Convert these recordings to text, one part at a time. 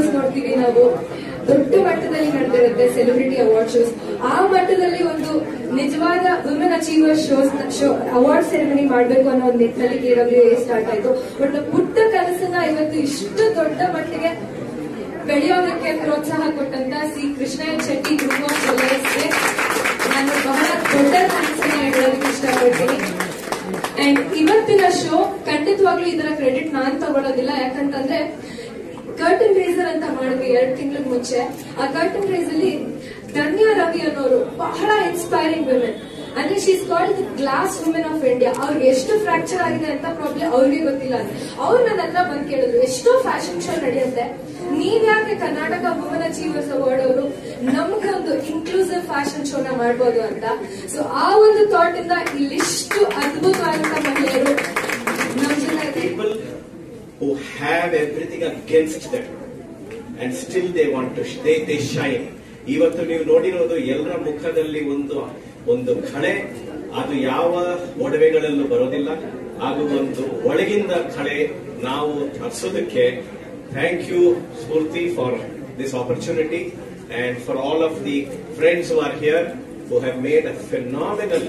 Shows ನೋಡ್ತೀವಿ ನಾವು ದೊಡ್ಡ ಮಟ್ಟದಲ್ಲಿ ನಡೆದಿರುತ್ತೆ ಸೆಲೆಬ್ರಿಟಿ ಅವಾರ್ಡ್ ಶೋಸ್ ಆ ಮಟ್ಟದಲ್ಲಿ ಒಂದು ನಿಜವಾದ women achiever shows show award ceremony ಮಾಡ್ಬೇಕು ಅನ್ನೋ ಒಂದು ನಿಟ್ಟಿನಲ್ಲಿ ಕೆ ಡಬ್ಲ್ಯೂ ಎ ಸ್ಟಾರ್ಟ್ ಆಯ್ತು ಬಟ್ ಪುಟ್ಟ ಕನಸನ್ನ ಇವತ್ತು ಇಷ್ಟು ದೊಡ್ಡ ಮಟ್ಟಿಗೆ ಬೆಳೆಯೋದಕ್ಕೆ ಪ್ರೋತ್ಸಾಹ ಕೊಟ್ಟಂತ C Krishna N Shetty group of ಜ್ಯುವೆಲರ್ಸ್ಗೆ ನಾನು ಬಹಳ ದೊಡ್ಡ ಥ್ಯಾಂಕ್ಸ್ ಹೇಳೋದಕ್ಕೆ ಇಷ್ಟಪಡ್ತೀನಿ ಅಂಡ್ ಇವತ್ತಿನ ಶೋ ಖಂಡಿತವಾಗ್ಲೂ ಇದರ ಕ್ರೆಡಿಟ್ ನಾನ್ ತಗೊಳ್ಳೋದಿಲ್ಲ ಯಾಕಂತಂದ್ರೆ ಕರ್ಟನ್ ರೇಸರ್ ಅಂತ ಮಾಡಿದ್ವಿ ಎರಡ್ ತಿಂಗಳ ಮುಂಚೆ ಆ ಕರ್ಟನ್ ರೇಸ್ ಅಲ್ಲಿ ಧನ್ಯ ರವಿ ಅನ್ನೋರು ಬಹಳ ಇನ್ಸ್ಪೈರಿಂಗ್ ವಿಮೆನ್ ಅಂದ್ರೆ she's called glass women of India ಅವ್ರಿಗೆ ಎಷ್ಟು ಫ್ರಾಕ್ಚರ್ ಆಗಿದೆ ಅಂತ ಪ್ರಾಬ್ಲಮ್ ಅವ್ರಿಗೆ ಗೊತ್ತಿಲ್ಲ ಅಂತ ಅವ್ರು ನನ್ನ ಹತ್ರ ಬಂದ್ ಕೇಳಿದ್ರು ಎಷ್ಟೋ ಫ್ಯಾಷನ್ ಶೋ ನಡೆಯುತ್ತೆ ನೀವ್ ಯಾಕೆ ಕರ್ನಾಟಕ ವುಮೆನ್ ಅಚೀವರ್ಸ್ ಅವಾರ್ಡ್ ಅವರು ನಮ್ಗೆ ಒಂದು ಇನ್ಕ್ಲೂಸಿವ್ ಫ್ಯಾಷನ್ ಶೋನ ಮಾಡ್ಬೋದು ಅಂತ ಸೊ ಆ ಒಂದು ಥಾಟ್ ಇಂದ ಇಲ್ಲಿಷ್ಟು ಅದ್ಭುತವಾದಂತ ಮಹಿಳೆಯರು ನಮ್ ಜೊತೆ ಇದೆ. people who have everything against them and still they want to sh- they, they shine ಇವತ್ತು ನೀವು ನೋಡಿರೋದು ಎಲ್ಲರ ಮುಖದಲ್ಲಿ ಒಂದು ಒಂದು ಕಳೆ ಅದು ಯಾವ ಒಡವೆಗಳಲ್ಲೂ ಬರೋದಿಲ್ಲ ಅದು ಒಂದು ಒಳಗಿಂದ ಕಳೆ ನಾವು ಹರಿಸೋದಕ್ಕೆ thank you Spoorthi for this opportunity and for all of the friends who are here who have made a phenomenal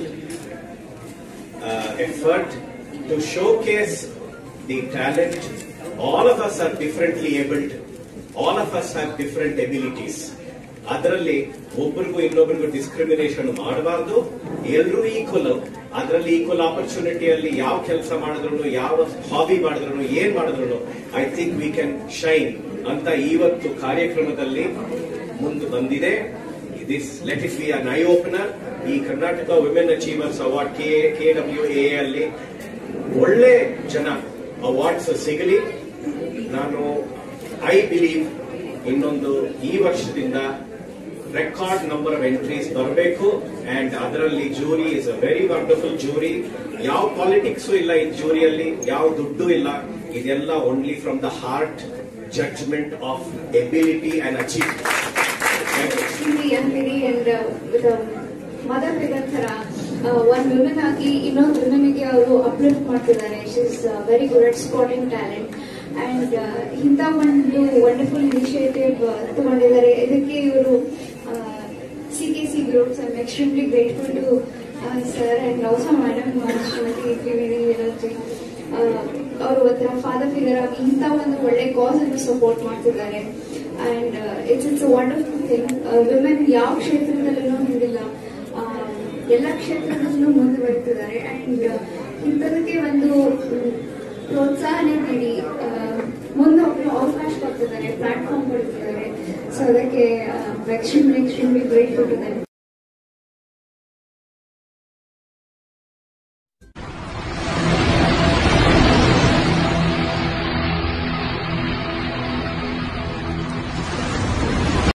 uh, effort to showcase the talent. All of us are differently abled. All of us have different abilities. ಅದರಲ್ಲಿ ಒಬ್ಬರಿಗೂ ಇನ್ನೊಬ್ಬರಿಗೂ discrimination ಮಾಡಬಾರ್ದು ಎಲ್ಲರೂ equal ಅದರಲ್ಲಿ equal ಆಪರ್ಚುನಿಟಿಯಲ್ಲಿ ಯಾವ ಕೆಲಸ ಮಾಡಿದ್ರು ಯಾವ hobby ಮಾಡಿದ್ರು ಏನ್ ಮಾಡಿದ್ರು I think we can shine ಅಂತ ಇವತ್ತು ಕಾರ್ಯಕ್ರಮದಲ್ಲಿ ಮುಂದೆ ಬಂದಿದೆ this let it be an eye opener ಈ Karnataka women achievers award K K W A ಅಲ್ಲಿ ಒಳ್ಳೆ ಜನ ಅವಾರ್ಡ್ಸ್ ಸಿಗಲಿ ನಾನು ಐ ಬಿಲೀವ್ ಇನ್ನೊಂದು ಈ ವರ್ಷದಿಂದ ರೆಕಾರ್ಡ್ ನಂಬರ್ ಆಫ್ ಎಂಟ್ರೀಸ್ ಬರಬೇಕು ಅಂಡ್ ಅದರಲ್ಲಿ jury is a very wonderful jury ಯಾವ ಪಾಲಿಟಿಕ್ಸ್ ಇಲ್ಲ ಈ ಜೂರಿಯಲ್ಲಿ ಯಾವ ದುಡ್ಡು ಇಲ್ಲ ಇದೆಲ್ಲ only from the heart judgement of ability and achievement extremely young lady and uh, with a mother figure ತರ ಒಂದ್ ವಿಮೆನ್ ಆಗಿ ಇನ್ನೊಂದು ವಿಮೆನ್ಗೆ ಅವರು ಅಪ್ಲಿಫ್ಟ್ ಮಾಡ್ತಿದ್ದಾರೆ is very good at spotting talent and ಇಂಥ ಒಂದು ವಂಡರ್ಫುಲ್ ಇನಿಷಿಯೇಟಿವ್ ತಗೊಂಡಿದ್ದಾರೆ ಇದಕ್ಕೆ ಇವರು C K C groups I extremely grateful to sir and also madam Shrimati Triveni ವಿನೋದ್ರಿ ಅವರು ಒಂಥರ ಫಾದರ್ ಫಿಗರ್ ಆಗಿ ಇಂಥ ಒಂದು ಒಳ್ಳೆ ಕಾಸ್ ಅನ್ನು ಸಪೋರ್ಟ್ ಮಾಡ್ತಿದ್ದಾರೆ and it's it's wonderful thing women ಯಾವ ಕ್ಷೇತ್ರದಲ್ಲೂ ಹಿಂದಿಲ್ಲ ಆ, ಎಲ್ಲ ಕ್ಷೇತ್ರದಲ್ಲೂ ಮುಂದುವರಿತಿದ್ದಾರೆ ಅಂಡ್ ಇಂಥದಕ್ಕೆ ಒಂದು ಮ್, ಪ್ರೋತ್ಸಾಹನೆ ನೀಡಿ ಆ, ಮುಂದೆ ಹೋಗಲು ಅವಕಾಶ ಕೊಡ್ತಿದ್ದಾರೆ ಪ್ಲಾಟ್ಫಾರ್ಮ್ ಕೊಡ್ತಿದ್ದಾರೆ ಸೊ ಅದಕ್ಕೆ ಎಕ್ಸ್ಟ್ರೀಮ್ಲಿ ಎಕ್ಸ್ಟ್ರೀಮ್ಲಿ ಗ್ರೇಟ್ ಕೊಟ್ಟಿದ್ದಾರೆ